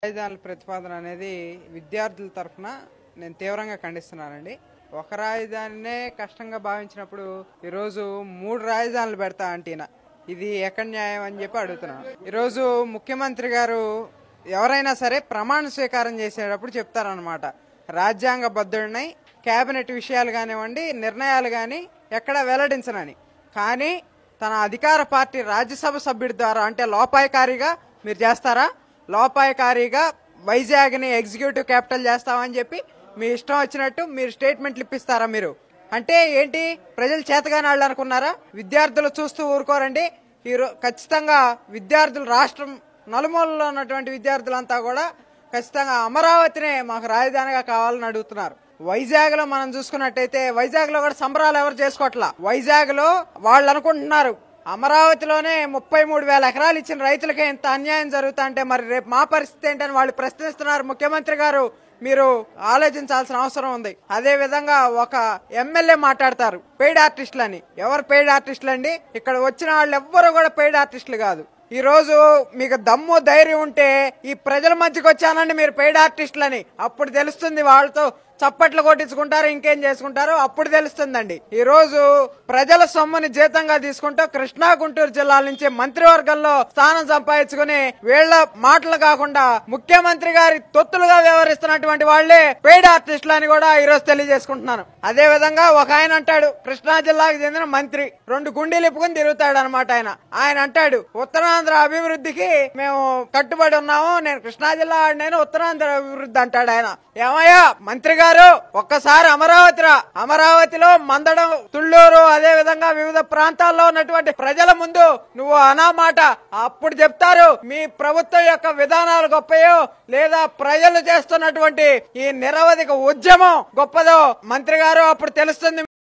రాజధానుల ప్రతిపాదన అనేది విద్యార్థుల తరఫున నేను తీవ్రంగా ఖండిస్తున్నానండి ఒక రాజధానినే కష్టంగా భావించినప్పుడు ఈరోజు మూడు రాజధానులు పెడతా అంటీన ఇది ఎక్కడ న్యాయం అని చెప్పి అడుగుతున్నాను ఈరోజు ముఖ్యమంత్రి గారు ఎవరైనా సరే ప్రమాణ స్వీకారం చేసేటప్పుడు చెప్తారనమాట రాజ్యాంగ బద్ధుడినై కేబినెట్ విషయాలు కానివ్వండి నిర్ణయాలు కానీ ఎక్కడ వెల్లడించనని కానీ తన అధికార పార్టీ రాజ్యసభ సభ్యుడి ద్వారా అంటే లోపాయకారిగా మీరు చేస్తారా లోపాయకారిగా వైజాగ్ని ఎగ్జిక్యూటివ్ క్యాపిటల్ చేస్తామని చెప్పి మీ ఇష్టం వచ్చినట్టు మీరు స్టేట్మెంట్లు ఇప్పిస్తారా మీరు అంటే ఏంటి ప్రజలు చేతగాని వాళ్ళు అనుకున్నారా విద్యార్థులు చూస్తూ ఊరుకోరండి ఈరో ఖచ్చితంగా విద్యార్థులు రాష్ట్రం నలుమూలలో ఉన్నటువంటి విద్యార్థులంతా కూడా ఖచ్చితంగా అమరావతినే మాకు రాజధానిగా కావాలని అడుగుతున్నారు వైజాగ్ లో మనం చూసుకున్నట్టయితే వైజాగ్ లో కూడా సంబరాలు ఎవరు చేసుకోవట్లా వైజాగ్ లో వాళ్ళు అనుకుంటున్నారు అమరావతిలోనే ముప్పై మూడు వేల ఎకరాలు ఇచ్చిన రైతులకే ఇంత అన్యాయం జరుగుతా అంటే మరి రేపు మా పరిస్థితి ఏంటని వాళ్ళు ప్రశ్నిస్తున్నారు ముఖ్యమంత్రి గారు మీరు ఆలోచించాల్సిన అవసరం ఉంది అదే విధంగా ఒక ఎమ్మెల్యే మాట్లాడతారు పెయిడ్ ఆర్టిస్టులు అని ఎవరు పెయిడ్ ఆర్టిస్టులు అండి ఇక్కడ వచ్చిన వాళ్ళు ఎవ్వరు కూడా పెయిడ్ ఆర్టిస్టులు కాదు ఈ రోజు మీకు దమ్ము ధైర్యం ఉంటే ఈ ప్రజల మధ్యకి వచ్చానండి మీరు పెయిడ్ ఆర్టిస్టులని అప్పుడు తెలుస్తుంది వాళ్ళతో చప్పట్లు కొట్టించుకుంటారు ఇంకేం చేసుకుంటారు అప్పుడు తెలుస్తుందండి ఈ రోజు ప్రజల సొమ్ముని జీతంగా తీసుకుంటూ కృష్ణా గుంటూరు జిల్లాల నుంచి మంత్రివర్గంలో స్థానం సంపాదించుకుని వీళ్ళ మాటలు కాకుండా ముఖ్యమంత్రి గారి తొత్తులుగా వ్యవహరిస్తున్నటువంటి వాళ్లే పెయిడ్ ఆర్టిస్టులు అని కూడా ఈ రోజు తెలియజేసుకుంటున్నాను అదే విధంగా ఒక ఆయన అంటాడు కృష్ణా జిల్లాకు చెందిన మంత్రి రెండు గుండీలు ఇప్పుకుని తిరుగుతాడు అనమాట ఆయన ఆయన అంటాడు ఉత్తరాంధ్ర అభివృద్ధికి మేము కట్టుబడి ఉన్నాము నేను కృష్ణా జిల్లా వాడిని, నేను ఉత్తరాంధ్ర అభివృద్ధి అంటాడు ఆయన ఏమయ్యా మంత్రి గారు ఒక్కసారి అమరావతి రా అమరావతిలో మందడం తుళ్ళూరు అదే విధంగా వివిధ ప్రాంతాల్లో ఉన్నటువంటి ప్రజల ముందు నువ్వు అనామాట అప్పుడు చెప్తారు మీ ప్రభుత్వం యొక్క విధానాలు గొప్పయో లేదా ప్రజలు చేస్తున్నటువంటి ఈ నిరవధిక ఉద్యమం గొప్పదో మంత్రి గారు అప్పుడు తెలుస్తుంది